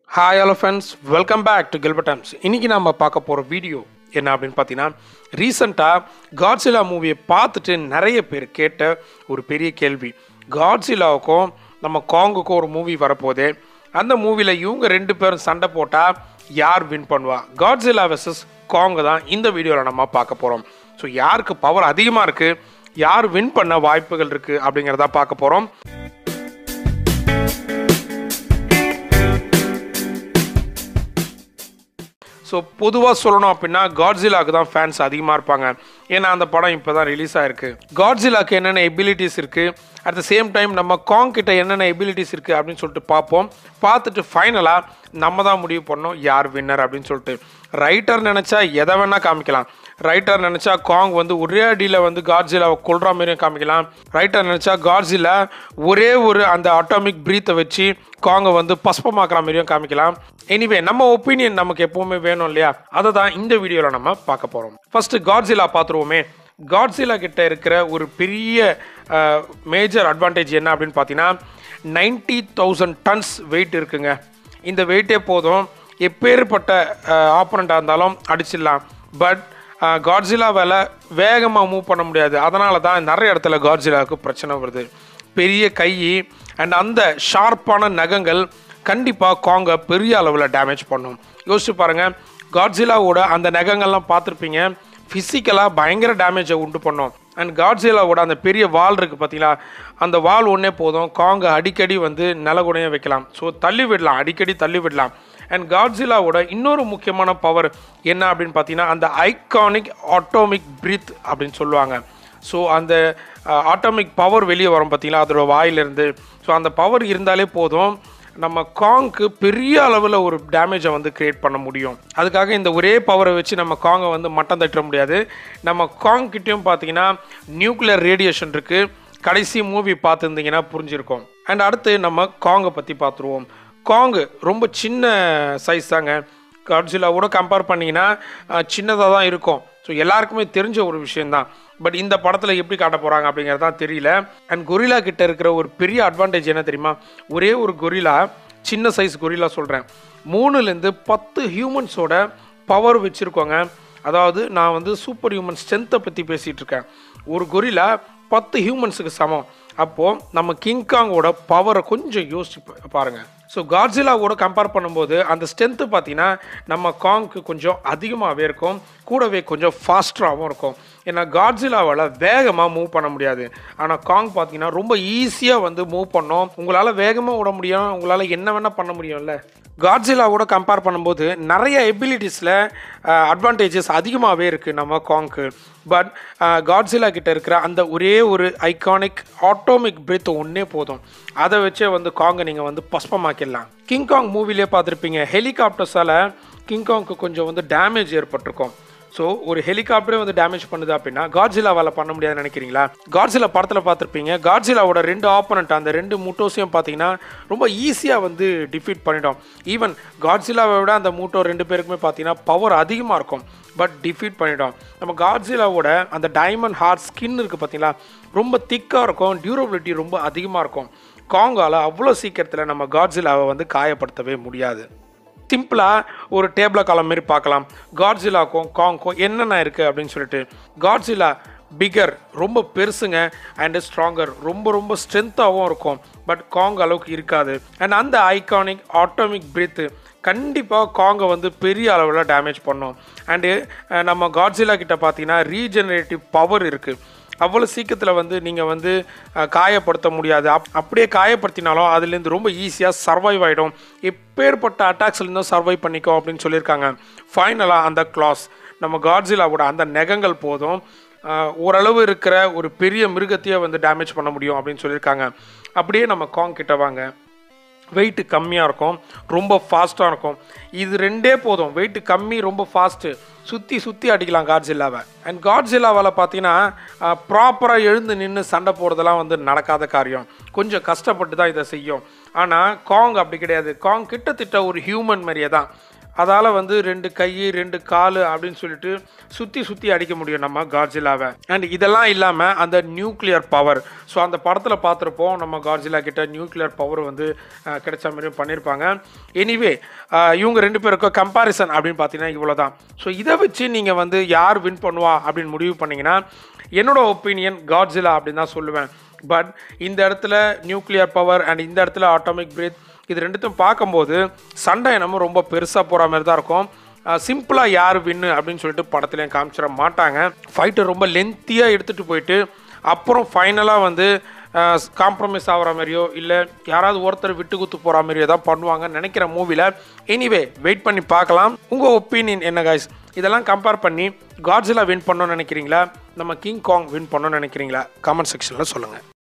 hi hello friends welcome back to Gilbert Times இன்றைக்கி நம்ம பார்க்க போகிற வீடியோ என்ன அப்படின்னு பார்த்தீங்கன்னா ரீசண்டாக காட்ஸிலா மூவியை பார்த்துட்டு நிறைய பேர் கேட்ட ஒரு பெரிய கேள்வி காட்ஸிலாவுக்கும் நம்ம காங்குக்கும் ஒரு மூவி வரப்போதே அந்த மூவியில் இவங்க ரெண்டு பேரும் சண்டை போட்டால் யார் வின் பண்ணுவா காட்ஸிலா வெர்சஸ் காங்கு தான் இந்த வீடியோவில் நம்ம பார்க்க போகிறோம் ஸோ யாருக்கு பவர் அதிகமாக இருக்குது யார் வின் பண்ண வாய்ப்புகள் இருக்குது அப்படிங்கிறத பார்க்க போகிறோம் ஸோ பொதுவாக சொல்லணும் அப்படின்னா காட்ஸிலாக்கு தான் ஃபேன்ஸ் அதிகமாக இருப்பாங்க ஏன்னா அந்த படம் இப்போ தான் ரிலீஸ் ஆயிருக்கு காட்ஸிலாக்கு என்னென்ன எபிலிட்டிஸ் இருக்குது அட் த சேம் டைம் நம்ம காங் கிட்ட என்னென்ன எபிலிட்டிஸ் இருக்குது அப்படின்னு சொல்லிட்டு பார்ப்போம் பார்த்துட்டு ஃபைனலாக நம்ம தான் முடிவு பண்ணோம் யார் வின்னர் அப்படின்னு சொல்லிட்டு ரைட்டர் நினச்சா எதை வேணால் காமிக்கலாம் ரைட்டர் நினச்சா காங் வந்து ஒரே அடியில் வந்து காட்ஸிலாவை கொள்ற மாதிரியும் காமிக்கலாம் ரைட்டர் நினச்சா காட்ஸிலா ஒரே ஒரு அந்த ஆட்டோமிக் ப்ரீத்தை வச்சு காங்கை வந்து பஸ்பமாக்குற மாதிரியும் காமிக்கலாம் எனிவே நம்ம ஒப்பீனியன் நமக்கு எப்பவுமே வேணும் இல்லையா அதை தான் இந்த வீடியோவில் நம்ம பார்க்க போகிறோம் ஃபர்ஸ்ட் காட்ஸிலா பார்த்துருவோமே காட்ஸிலா கிட்ட இருக்கிற ஒரு பெரிய மேஜர் அட்வான்டேஜ் என்ன அப்படின்னு பார்த்தீங்கன்னா நைன்டி தௌசண்ட் டன்ஸ் வெயிட் இருக்குங்க இந்த வெயிட்டே போதும் எப்பேற்பட்ட ஆப்பரண்ட்டாக இருந்தாலும் அடிச்சிடலாம் பட் காட்ஸிலாவால் வேகமாக மூவ் பண்ண முடியாது அதனால தான் நிறைய இடத்துல காட்ஸிலாவுக்கு பிரச்சனை வருது பெரிய கை அண்ட் அந்த ஷார்ப்பான நகங்கள் கண்டிப்பாக காங்கை பெரிய அளவில் டேமேஜ் பண்ணும் யோசிச்சு பாருங்கள் காட்ஸிலாவோட அந்த நகங்கள்லாம் பார்த்துருப்பீங்க ஃபிசிக்கலாக பயங்கர டேமேஜை உண்டு பண்ணும் அண்ட் காட்ஸிலாவோட அந்த பெரிய வால் இருக்குது பார்த்தீங்களா அந்த வால் ஒன்றே போதும் காங்கை அடிக்கடி வந்து நிலகுடைய வைக்கலாம் ஸோ தள்ளி விடலாம் அடிக்கடி தள்ளி விடலாம் அண்ட் காட்ஸிலாவோட இன்னொரு முக்கியமான பவர் என்ன அப்படின்னு பார்த்தீங்கன்னா அந்த ஐகானிக் ஆட்டோமிக் பிரீத் அப்படின்னு சொல்லுவாங்க ஸோ அந்த ஆட்டோமிக் பவர் வெளியே வரும் பார்த்தீங்களா அதோட வாயிலிருந்து ஸோ அந்த பவர் இருந்தாலே போதும் நம்ம காங்க்கு பெரிய அளவில் ஒரு டேமேஜை வந்து க்ரியேட் பண்ண முடியும் அதுக்காக இந்த ஒரே பவரை வச்சு நம்ம காங்கை வந்து மட்டம் தட்ட முடியாது நம்ம காங் கிட்டேயும் பார்த்தீங்கன்னா நியூக்ளியர் ரேடியேஷன் இருக்குது கடைசி மூவி பார்த்துருந்தீங்கன்னா புரிஞ்சிருக்கும் அண்ட் அடுத்து நம்ம காங்கை பற்றி பார்த்துருவோம் காங்கு ரொம்ப சின்ன சைஸ் தாங்க காட்ஸிலாவோட கம்பேர் பண்ணிங்கன்னா சின்னதாக தான் இருக்கும் ஸோ எல்லாருக்குமே தெரிஞ்ச ஒரு விஷயந்தான் பட் இந்த படத்தில் எப்படி காட்ட போகிறாங்க அப்படிங்கிறது தான் தெரியல அண்ட் கொரிலா கிட்ட இருக்கிற ஒரு பெரிய அட்வான்டேஜ் என்ன தெரியுமா ஒரே ஒரு கொரிலா சின்ன சைஸ் கொரிலா சொல்கிறேன் மூணுலேருந்து பத்து ஹியூமன்ஸோட பவர் வச்சுருக்கோங்க அதாவது நான் வந்து சூப்பர் ஹியூமன் ஸ்ட்ரென்த்தை பற்றி பேசிகிட்டு இருக்கேன் ஒரு கொரிலா பத்து ஹியூமன்ஸுக்கு சமம் அப்போது நம்ம கிங்காங்கோட பவரை கொஞ்சம் யோசிச்சு பாருங்கள் ஸோ காட்ஸிலாவோட கம்பேர் பண்ணும்போது அந்த ஸ்ட்ரென்த்து பார்த்தீங்கன்னா நம்ம காங்க்கு கொஞ்சம் அதிகமாகவே இருக்கும் கூடவே கொஞ்சம் ஃபாஸ்டராகவும் இருக்கும் ஏன்னா காட்ஸிலாவால் வேகமாக மூவ் பண்ண முடியாது ஆனால் காங் பார்த்தீங்கன்னா ரொம்ப ஈஸியாக வந்து மூவ் பண்ணோம் உங்களால் வேகமாக விட முடியும் உங்களால் என்ன வேணால் பண்ண முடியும்ல காட்ஸிலாவோட கம்பேர் பண்ணும்போது நிறைய எபிலிட்டிஸில் அட்வான்டேஜஸ் அதிகமாகவே இருக்குது நம்ம காங்க்கு பட் காட்ஸிலா கிட்ட இருக்கிற அந்த ஒரே ஒரு ஐகானிக் ஆட்டோமிக் பிரித் ஒன்றே போதும் அதை வச்சே வந்து காங்கை நீங்கள் வந்து பஸ்பமாக்கிடலாம் கிங்காங் மூவிலே பார்த்துருப்பீங்க ஹெலிகாப்டர்ஸால் கிங்காங்க்கு கொஞ்சம் வந்து டேமேஜ் ஏற்பட்டிருக்கும் ஸோ ஒரு ஹெலிகாப்டரே வந்து டேமேஜ் பண்ணுது அப்படின்னா காட்ஸிலாவால் பண்ண முடியாதுன்னு நினைக்கிறீங்களா காட்ஸிலா படத்தில் பார்த்துருப்பீங்க காட்ஸிலாவோட ரெண்டு ஆப்பனண்ட் அந்த ரெண்டு மூட்டோஸையும் பார்த்தீங்கன்னா ரொம்ப ஈஸியாக வந்து டிஃபீட் பண்ணிட்டோம் ஈவன் காட்ஸிலாவை விட அந்த மூட்டோ ரெண்டு பேருக்குமே பார்த்தீங்கன்னா பவர் அதிகமாக இருக்கும் பட் டிஃபீட் பண்ணிட்டோம் நம்ம காட்ஸிலாவோட அந்த டைமண்ட் ஹார்ட் ஸ்கின் இருக்குது பார்த்தீங்களா ரொம்ப திக்காக இருக்கும் டியூரபிலிட்டி ரொம்ப அதிகமாக இருக்கும் காங்கால் அவ்வளோ சீக்கிரத்தில் நம்ம காட்ஸிலாவை வந்து காயப்படுத்தவே முடியாது சிம்பிளாக ஒரு டேபிள காலம் மாரி பார்க்கலாம் காட்ஸிலாக்கும் காங்க்கும் என்னென்ன இருக்குது அப்படின்னு சொல்லிட்டு காட்ஸிலா பிகர் ரொம்ப பெருசுங்க அண்டு ஸ்ட்ராங்கர் ரொம்ப ரொம்ப ஸ்ட்ரென்த்தாகவும் இருக்கும் பட் காங் அளவுக்கு இருக்காது அண்ட் அந்த ஐகானிக் ஆட்டோமிக் பிரீத்து கண்டிப்பாக காங்கை வந்து பெரிய அளவில் டேமேஜ் பண்ணும் அண்டு நம்ம காட்ஸிலா கிட்ட பார்த்தீங்கன்னா ரீஜெனரேட்டிவ் பவர் இருக்குது அவ்வளோ சீக்கிரத்தில் வந்து நீங்கள் வந்து காயப்படுத்த முடியாது அப் அப்படியே காயப்படுத்தினாலும் அதுலேருந்து ரொம்ப ஈஸியாக சர்வைவ் ஆகிடும் எப்பேற்பட்ட அட்டாக்ஸ்லேருந்தும் சர்வை பண்ணிக்கோ அப்படின்னு சொல்லியிருக்காங்க ஃபைனலாக அந்த கிளாஸ் நம்ம காட்ஸிலாவோட அந்த நெகங்கள் போதும் ஓரளவு இருக்கிற ஒரு பெரிய மிருகத்தையே வந்து டேமேஜ் பண்ண முடியும் அப்படின்னு சொல்லியிருக்காங்க அப்படியே நம்ம காங் கிட்ட வாங்க வெயிட்டு கம்மியாக இருக்கும் ரொம்ப ஃபாஸ்ட்டாக இருக்கும் இது ரெண்டே போதும் வெயிட்டு கம்மி ரொம்ப ஃபாஸ்ட்டு சுற்றி சுற்றி அடிக்கலாம் காட்ஸில்லாவை அண்ட் காட்ஸில்லாவால் பார்த்தீங்கன்னா ப்ராப்பராக எழுந்து நின்று சண்டை போடுறதெல்லாம் வந்து நடக்காத காரியம் கொஞ்சம் கஷ்டப்பட்டு தான் இதை செய்யும் ஆனால் காங் அப்படி கிடையாது காங் கிட்டத்தட்ட ஒரு ஹியூமன் மாதிரியே தான் அதால் வந்து ரெண்டு கை ரெண்டு கால் அப்படின்னு சொல்லிட்டு சுற்றி சுற்றி அடிக்க முடியும் நம்ம கார்ஜிலாவை அண்ட் இதெல்லாம் இல்லாமல் அந்த நியூக்ளியர் பவர் ஸோ அந்த படத்தில் பார்த்துருப்போம் நம்ம கார்ஜிலா கிட்ட நியூக்ளியர் பவர் வந்து அஹ், கிடைச்ச மாதிரியும் பண்ணியிருப்பாங்க எனிவே இவங்க ரெண்டு பேருக்கும் கம்பாரிசன் அப்படின்னு பார்த்தீங்கன்னா இவ்வளோ தான் ஸோ இதை வச்சு நீங்கள் வந்து யார் வின் பண்ணுவா அப்படின்னு முடிவு பண்ணீங்கன்னா என்னோட ஒப்பீனியன் காட்ஜிலா அப்படின்னு தான் சொல்லுவேன் பட் இந்த இடத்துல நியூக்ளியர் பவர் அண்ட் இந்த இடத்துல ஆட்டோமிக் பிரீத் இது ரெண்டுத்தையும் பார்க்கும்போது சண்டை என்னமோ ரொம்ப பெருசாக போகிற மாதிரி தான் இருக்கும் சிம்பிளாக யார் வின்னு அப்படின்னு சொல்லிட்டு படத்துலையும் காமிச்சிட மாட்டாங்க ஃபைட்டை ரொம்ப லென்த்தியாக எடுத்துகிட்டு போயிட்டு அப்புறம் ஃபைனலாக வந்து காம்ப்ரமைஸ் ஆகிற மாதிரியோ இல்லை யாராவது ஒருத்தர் விட்டு குத்து போகிற மாதிரியோ தான் பண்ணுவாங்கன்னு நினைக்கிற மூவியில் எனிவே வெயிட் பண்ணி பார்க்கலாம் உங்கள் ஒப்பீனியன் என்ன guys இதெல்லாம் கம்பேர் பண்ணி காட்ஸிலா வின் பண்ணணும்னு நினைக்கிறீங்களா நம்ம கிங் காங் வின் பண்ணணும்னு நினைக்கிறீங்களா கமெண்ட் செக்ஷனில் சொல்லுங்கள்